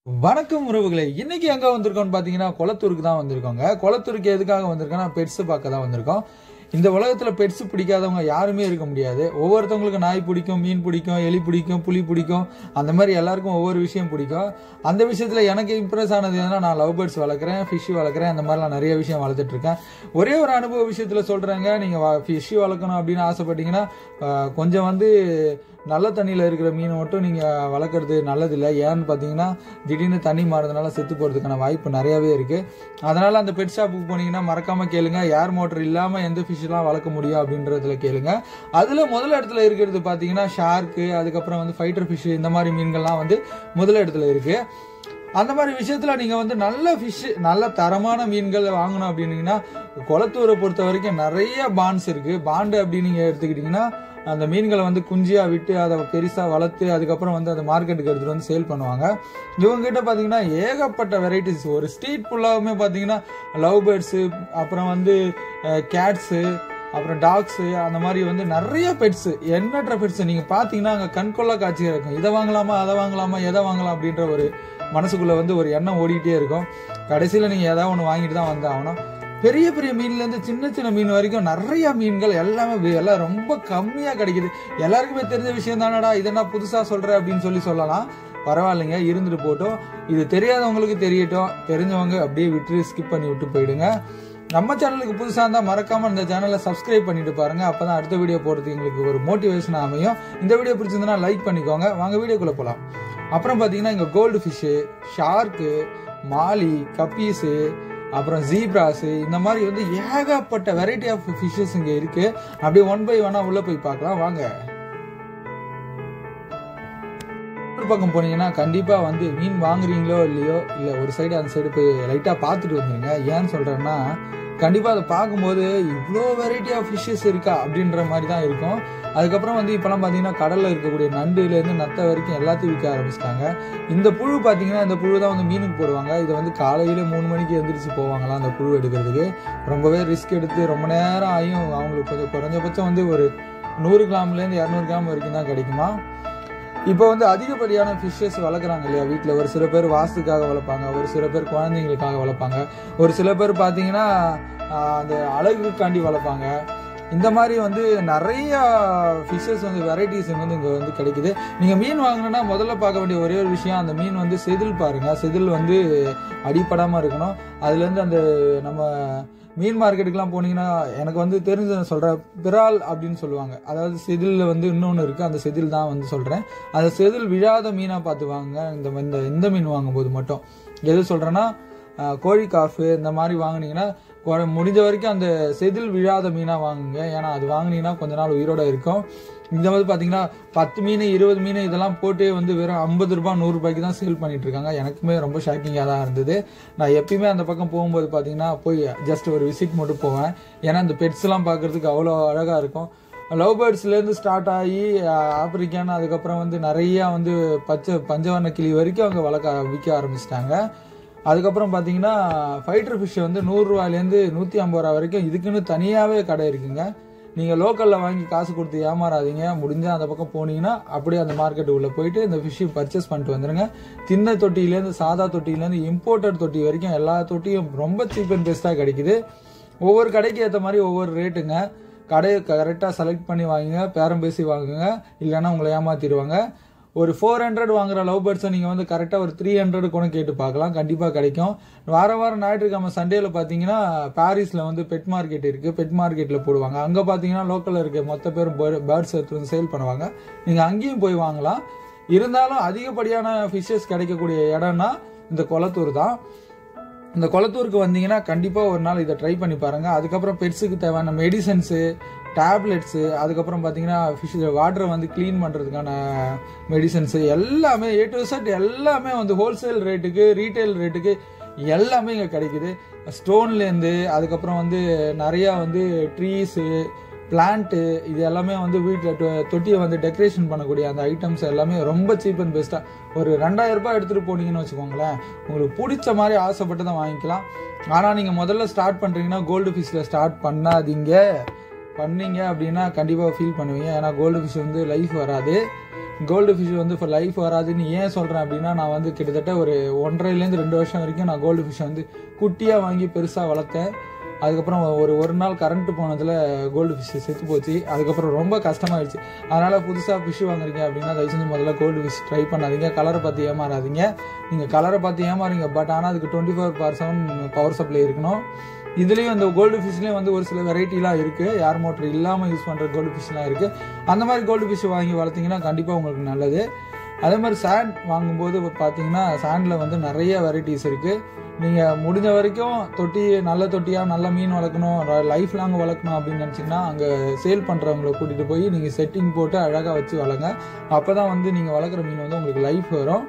வணக்கம் உறவுகளே இன்னைக்கு எங்க வந்திருக்கோம்னு பாத்தீங்கன்னா குளத்தூருக்கு தான் வந்திருக்கோங்க குளத்தூருக்கு எதுக்காக வந்திருக்கோம்னா பெட்ஸ் பார்க்க தான் வந்திருக்கோம் இந்த உலகத்துல பெட்ஸ் பிடிக்காதவங்க யாருமே இருக்க முடியாது ஒவ்வொருத்தவங்களுக்கு நாய் பிடிக்கும் மீன் பிடிக்கும் எலி பிடிக்கும் புலி பிடிக்கும் அந்த மாதிரி எல்லாருக்கும் ஒவ்வொரு விஷயம் பிடிக்கும் அந்த விஷயத்துல எனக்கு இம்ப்ரெஸ் ஆனது என்னன்னா நான் லவ் பேர்ட்ஸ் வளர்க்குறேன் ஃபிஷ் வளர்க்குறேன் அந்த மாதிரிலாம் நிறைய விஷயம் வளர்த்துட்டு இருக்கேன் ஒரே ஒரு அனுபவ விஷயத்துல சொல்றேங்க நீங்க ஃபிஷ் வளர்க்கணும் அப்படின்னு ஆசைப்பட்டீங்கன்னா ஆஹ், கொஞ்சம் வந்து நல்ல தண்ணியில் இருக்கிற மீனை மட்டும் நீங்கள் வளர்க்குறது நல்லதில்லை ஏன்னு பார்த்தீங்கன்னா திடீர்னு தண்ணி மாறதுனால செத்து போகிறதுக்கான வாய்ப்பு நிறையாவே இருக்குது அதனால் அந்த பெட் ஷாப்புக்கு போனீங்கன்னா மறக்காமல் கேளுங்க ஏர் மோட்டர் இல்லாமல் எந்த ஃபிஷ்லாம் வளர்க்க முடியும் அப்படின்றதுல கேளுங்க அதில் முதல் இடத்துல இருக்கிறது பார்த்தீங்கன்னா ஷார்க்கு அதுக்கப்புறம் வந்து ஃபைட்டர் ஃபிஷ் இந்த மாதிரி மீன்கள்லாம் வந்து முதல் இடத்துல இருக்குது அந்த மாதிரி விஷயத்துல நீங்க வந்து நல்ல ஃபிஷ் நல்ல தரமான மீன்கள் வாங்கணும் அப்படின்னீங்கன்னா குளத்தூரை பொறுத்த வரைக்கும் நிறைய பாண்ட்ஸ் இருக்கு பாண்டு அப்படின்னு நீங்க எடுத்துக்கிட்டீங்கன்னா அந்த மீன்களை வந்து குஞ்சியா விட்டு அதை பெருசா வளர்த்து அதுக்கப்புறம் வந்து அதை மார்க்கெட்டுக்கு எடுத்துட்டு வந்து சேல் பண்ணுவாங்க இவங்க கிட்ட பாத்தீங்கன்னா ஏகப்பட்ட வெரைட்டிஸ் ஒரு ஸ்ட்ரீட் ஃபுல்லாவுமே பாத்தீங்கன்னா லவ் பேர்ட்ஸு அப்புறம் வந்து கேட்ஸு அப்புறம் டாக்ஸு அந்த மாதிரி வந்து நிறைய பெட்ஸ் எண்ணற்ற பெட்ஸ் நீங்கள் பார்த்தீங்கன்னா அங்கே கண்கொள்ளா காட்சியாக இருக்கும் இதை வாங்கலாமா அதை வாங்கலாமா எதை வாங்கலாம் அப்படின்ற ஒரு மனசுக்குள்ளே வந்து ஒரு எண்ணம் ஓடிக்கிட்டே இருக்கும் கடைசியில் நீங்கள் ஏதாவது ஒன்று வாங்கிட்டு தான் வந்து ஆகணும் பெரிய பெரிய மீன்லேருந்து சின்ன சின்ன மீன் வரைக்கும் நிறைய மீன்கள் எல்லாமே வி- எல்லாம் ரொம்ப கம்மியாக கிடைக்குது எல்லாருக்குமே தெரிஞ்ச விஷயம் தானடா இதெல்லாம் புதுசாக சொல்கிற அப்படின்னு சொல்லி சொல்லலாம் பரவாயில்லைங்க இருந்துட்டு போட்டோம் இது தெரியாதவங்களுக்கு தெரியட்டும் தெரிஞ்சவங்க அப்படியே விட்டு ஸ்கிப் பண்ணி விட்டு போயிடுங்க நம்ம சேனலுக்கு புதுசாக இருந்தால் மறக்காம இந்த சேனலை சப்ஸ்கிரைப் பண்ணிட்டு பாருங்க அப்பதான் அடுத்த வீடியோ போடுறதுக்கு எங்களுக்கு ஒரு மோட்டிவேஷன் அமையும் இந்த வீடியோ பிடிச்சிருந்தனா லைக் பண்ணிக்கோங்க வாங்க வீடியோக்குள்ள போகலாம் அப்புறம் பார்த்தீங்கன்னா இங்கே gold fish shark molly guppies அப்புறம் ஜீப்ராஸு இந்த மாதிரி வந்து ஏகப்பட்ட வெரைட்டி ஆஃப் ஃபிஷ்ஷஸ் இங்கே இருக்கு அப்படியே ஒன் பை ஒன்னாக உள்ளே போய் பார்க்கலாம் வாங்க ஒரு பக்கம் போனீங்கன்னா கண்டிப்பா வந்து மீன் வாங்குறீங்களோ இல்லையோ இல்ல ஒரு சைடு அந்த சைடு போய் லைட்டா பார்த்துட்டு வந்துருங்க ஏன்னு சொல்றேன்னா கண்டிப்பா அதை பார்க்கும்போது இவ்வளோ வெரைட்டி ஆஃப் ஃபிஷ்ஷஸ் இருக்கா அப்படின்ற மாதிரி தான் இருக்கும் அதுக்கப்புறம் வந்து இப்போலாம் பார்த்தீங்கன்னா கடலில் இருக்கக்கூடிய நண்டுலேருந்து நத்தை வரைக்கும் எல்லாத்தையும் விற்க ஆரம்பிச்சிட்டாங்க இந்த புழு பார்த்தீங்கன்னா இந்த புழு தான் வந்து மீனுக்கு போடுவாங்க இதை வந்து காலையில் மூணு மணிக்கு எந்திரிச்சு போவாங்களாம் அந்த புழு எடுக்கிறதுக்கு ரொம்பவே ரிஸ்க் எடுத்து ரொம்ப நேரம் ஆகியும் அவங்களுக்கு கொஞ்சம் குறைஞ்சபட்சம் வந்து ஒரு நூறு கிராம்லேருந்து இரநூறு கிராம் வரைக்கும் தான் கிடைக்குமா இப்போ வந்து அதிகப்படியான ஃபிஷ்ஷஸ் வளர்க்குறாங்க இல்லையா வீட்டில் ஒரு சில பேர் வாஸ்துக்காக வளர்ப்பாங்க ஒரு சில பேர் குழந்தைங்களுக்காக வளர்ப்பாங்க ஒரு சில பேர் பார்த்தீங்கன்னா ஆஹ், அந்த அழகுக்காண்டி வளர்ப்பாங்க இந்த மாதிரி வந்து நிறைய ஃபிஷ்ஷஸ் வந்து வெரைட்டிஸ் வந்து இங்கே வந்து கிடைக்குது நீங்கள் மீன் வாங்கணும்னா முதல்ல பார்க்க வேண்டிய ஒரே ஒரு விஷயம் அந்த மீன் வந்து செதில் பாருங்க செதில் வந்து அடிப்படாமல் இருக்கணும் அதுலேருந்து அந்த நம்ம மீன் மார்க்கெட்டுக்கெலாம் போனீங்கன்னா எனக்கு வந்து தெரிஞ்ச சொல்கிறேன் பிரால் அப்படின்னு சொல்லுவாங்க அதாவது செதிலில் வந்து இன்னொன்று இருக்குது அந்த செதில் தான் வந்து சொல்கிறேன் அந்த செதில் விழாத மீனாக பார்த்து வாங்குங்க இந்த இந்த இந்த மீன் வாங்கும்போது மட்டும் எது சொல்கிறேன்னா கோழி காஃபு இந்த மாதிரி வாங்குனீங்கன்னா கொ- முடிஞ்ச வரைக்கும் அந்த செதில் விழாத மீனாக வாங்குங்க ஏன்னா அது வாங்குனீங்கன்னா கொஞ்ச நாள் உயிரோட இருக்கும் இந்த மாதிரி பார்த்தீங்கன்னா பத்து மீன் இருபது மீன் இதெல்லாம் போட்டு வந்து வெறும் ஐம்பது ரூபாய் நூறு ரூபாய்க்கு தான் சேல் பண்ணிட்டு இருக்காங்க எனக்குமே ரொம்ப ஷாக்கிங்காக தான் இருந்தது நான் எப்பயுமே அந்த பக்கம் போகும்போது பார்த்தீங்கன்னா போய் ஜஸ்ட் ஒரு விசிட் மட்டும் போவேன் ஏன்னா அந்த பெட்ஸ்லாம் பார்க்கறதுக்கு அவ்வளோ அழகாக இருக்கும் லவ் பேர்ட்ஸ்லேருந்து ஸ்டார்ட் ஆகி ஆப்பிரிக்கான் அதுக்கப்புறம் வந்து நிறையா வந்து பச்சை பஞ்சவர்ண கிளி வரைக்கும் அவங்க வளர்க்க விற்க ஆரம்பிச்சிட்டாங்க அதுக்கப்புறம் பார்த்தீங்கன்னா ஃபைட்டர் ஃபிஷ் வந்து நூறுரூவாலேருந்து நூற்றி ஐம்பது ரூபா வரைக்கும் இதுக்குன்னு தனியாகவே கடை இருக்குங்க நீங்கள் லோக்கலில் வாங்கி காசு கொடுத்து ஏமாறாதீங்க முடிஞ்சால் அந்த பக்கம் போனீங்கன்னா அப்படியே அந்த மார்க்கெட் உள்ள போயிட்டு இந்த ஃபிஷ்ஷை பர்ச்சேஸ் பண்ணிட்டு வந்துருங்க தின்ன தொட்டியிலேருந்து சாதா தொட்டியிலேருந்து இம்போர்ட்டட் தொட்டி வரைக்கும் எல்லா தொட்டியும் ரொம்ப சீப் அண்ட் பெஸ்ட்டாக கிடைக்குது ஒவ்வொரு கடைக்கு ஏற்ற மாதிரி ஒவ்வொரு ரேட்டுங்க கடையை கரெக்டாக செலக்ட் பண்ணி வாங்குங்க பேரம் பேசி வாங்குங்க இல்லைன்னா உங்களை ஏமாத்திடுவாங்க ஒரு ஃபோர் ஹண்ட்ரட் வாங்குற லவ் பேர்ட்ஸை நீங்கள் வந்து கரெக்டாக ஒரு த்ரீ ஹண்ட்ரட் கூட கேட்டு பார்க்கலாம் கண்டிப்பாக கிடைக்கும் வார வாரம் ஞாயிற்றுக்கிழமை சண்டேல பார்த்தீங்கன்னா பாரிஸில் வந்து பெட் மார்க்கெட் இருக்குது பெட் மார்க்கெட்டில் போடுவாங்க அங்கே பார்த்தீங்கன்னா லோக்கலில் இருக்க மொத்த பேரும் பேர்ட்ஸ் எடுத்து வந்து சேல் பண்ணுவாங்க நீங்கள் அங்கேயும் போய் வாங்கலாம் இருந்தாலும் அதிகப்படியான ஃபிஷ்ஷஸ் கிடைக்கக்கூடிய இடம்னா இந்த குளத்தூர் தான் இந்த குளத்தூருக்கு வந்தீங்கன்னா கண்டிப்பாக ஒரு நாள் இதை ட்ரை பண்ணி பாருங்க அதுக்கப்புறம் பெட்ஸுக்கு தேவையான மெடிசன்ஸு டேப்லெட்ஸு அதுக்கப்புறம் பார்த்தீங்கன்னா ஃபிஷ் வாட்டரை வந்து க்ளீன் பண்ணுறதுக்கான மெடிசன்ஸு எல்லாமே ஏ டு செட் எல்லாமே வந்து ஹோல்சேல் ரேட்டுக்கு ரீட்டைல் ரேட்டுக்கு எல்லாமே இங்கே கிடைக்குது ஸ்டோன்லேருந்து அதுக்கப்புறம் வந்து நிறையா வந்து ட்ரீஸு பிளான்ட்டு இது எல்லாமே வந்து வீட்டில் தொட்டியை வந்து டெக்கரேஷன் பண்ணக்கூடிய அந்த ஐட்டம்ஸ் எல்லாமே ரொம்ப சீப் அண்ட் பெஸ்ட்டாக ஒரு ரெண்டாயிரம் ரூபாய் எடுத்துகிட்டு போனீங்கன்னு வச்சுக்கோங்களேன் உங்களுக்கு பிடிச்ச மாதிரி ஆசைப்பட்டு தான் வாங்கிக்கலாம் ஆனால் நீங்கள் முதல்ல ஸ்டார்ட் பண்ணுறீங்கன்னா கோல்டு ஃபிஷ்ஷில் ஸ்டார்ட் பண்ணாதீங்க பண்ணீங்க அப்படின்னா கண்டிப்பாக ஃபீல் பண்ணுவீங்க ஏன்னா கோல்டு ஃபிஷ் வந்து லைஃப் வராது கோல்டு ஃபிஷ் வந்து இப்போ லைஃப் வராதுன்னு ஏன் சொல்கிறேன் அப்படின்னா நான் வந்து கிட்டத்தட்ட ஒரு ஒன்றரைலேருந்து ரெண்டு வருஷம் வரைக்கும் நான் கோல்டு ஃபிஷ் வந்து குட்டியாக வாங்கி பெருசாக வளர்த்தேன் அதுக்கப்புறம் ஒரு ஒரு நாள் கரண்ட் போனதில் கோல்டு ஃபிஷ் செத்து போச்சு அதுக்கப்புறம் ரொம்ப கஷ்டமாயிடுச்சு அதனால் புதுசாக ஃபிஷ் வாங்குறீங்க அப்படின்னா தயவு செஞ்சு முதல்ல கோல்டு ஃபிஷ் ட்ரை பண்ணாதீங்க கலரை பார்த்து ஏமாறாதீங்க நீங்கள் கலரை பார்த்து ஏமாறீங்க பட் ஆனால் அதுக்கு twenty four by seven power supply இருக்கணும் இதுலேயும் இந்த கோல்டு ஃபிஷ்லேயும் வந்து ஒரு சில வெரைட்டிலாம் இருக்குது ஏர் மோட்டர் இல்லாமல் யூஸ் பண்ணுற கோல்டு ஃபிஷ்லாம் இருக்குது அந்த மாதிரி கோல்டு ஃபிஷ் வாங்கி வளர்த்தீங்கன்னா கண்டிப்பாக உங்களுக்கு நல்லது அதே மாதிரி சாண்ட் வாங்கும்போது பார்த்தீங்கன்னா சாண்டில் வந்து நிறைய வெரைட்டிஸ் இருக்குது நீங்கள் முடிஞ்ச வரைக்கும் தொட்டி நல்ல தொட்டியாக நல்ல மீன் வளர்க்கணும் லைஃப் லாங் வளர்க்கணும் அப்படின்னு நினச்சிங்கன்னா அங்கே சேல் பண்ணுறவங்கள கூட்டிகிட்டு போய் நீங்கள் செட்டிங் போட்டு அழகாக வச்சு வளங்க அப்போ தான் வந்து நீங்கள் வளர்க்குற மீன் வந்து உங்களுக்கு லைஃப் வரும்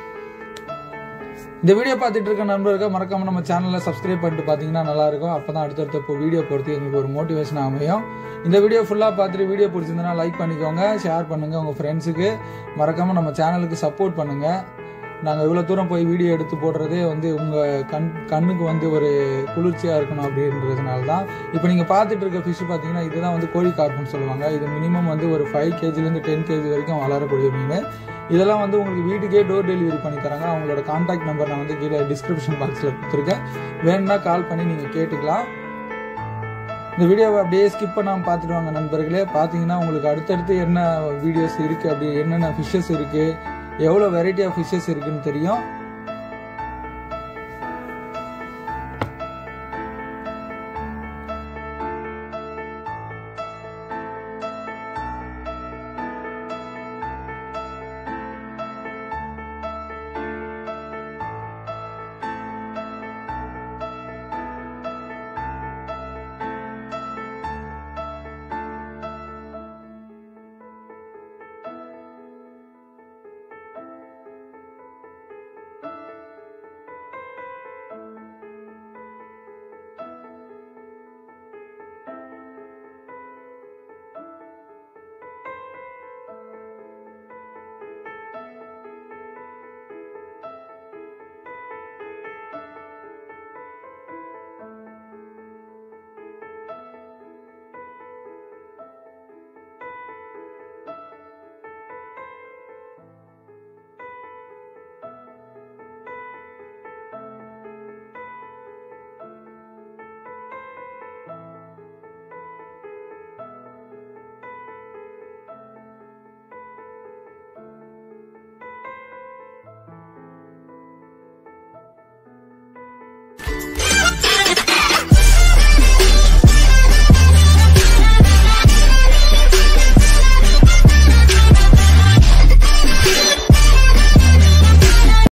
இந்த வீடியோ பார்த்துட்டு இருக்க நண்பர்கள் மறக்காம நம்ம சேனலில் சப்ஸ்கிரைப் பண்ணிட்டு பார்த்தீங்கன்னா நல்லா இருக்கும் அப்போ தான் அடுத்தடுத்த இப்போ வீடியோ போகிறது எங்களுக்கு ஒரு மோட்டிவேஷன் அமையும் இந்த வீடியோ ஃபுல்லாக பார்த்துட்டு வீடியோ பிடிச்சிருந்தனா லைக் பண்ணிக்கோங்க ஷேர் பண்ணுங்கள் உங்கள் ஃப்ரெண்ட்ஸுக்கு மறக்காமல் நம்ம சேனலுக்கு சப்போர்ட் பண்ணுங்கள் நாங்கள் இவ்வளோ தூரம் போய் வீடியோ எடுத்து போடுறதே வந்து உங்கள் கண் கண்ணுக்கு வந்து ஒரு குளிர்ச்சியாக இருக்கணும் அப்படின்றதுனால தான் இப்போ நீங்கள் பார்த்துட்டு இருக்க ஃபிஷ் பார்த்தீங்கன்னா இதுதான் வந்து கோழி கார்ப்புன்னு சொல்லுவாங்க இது மினிமம் வந்து ஒரு ஃபைவ் கேஜிலேருந்து டென் கேஜி வரைக்கும் வளரக்கூடிய மீன் இதெல்லாம் வந்து உங்களுக்கு வீட்டுக்கே டோர் டெலிவரி பண்ணி தராங்க அவங்களோட கான்டாக்ட் நம்பர் நான் வந்து கீழே டிஸ்கிரிப்ஷன் பாக்ஸில் கொடுத்துருக்கேன் வேணும்னா கால் பண்ணி நீங்கள் கேட்டுக்கலாம் இந்த வீடியோவை அப்படியே ஸ்கிப் பண்ணாமல் பார்த்துட்டு வாங்க நண்பர்களே பார்த்தீங்கன்னா உங்களுக்கு அடுத்தடுத்து என்ன வீடியோஸ் இருக்குது அப்படி என்னென்ன ஃபிஷ்ஷஸ் இருக்குது எவ்வளோ வெரைட்டி ஆஃப் ஃபிஷ்ஷஸ் இருக்குன்னு தெரியும்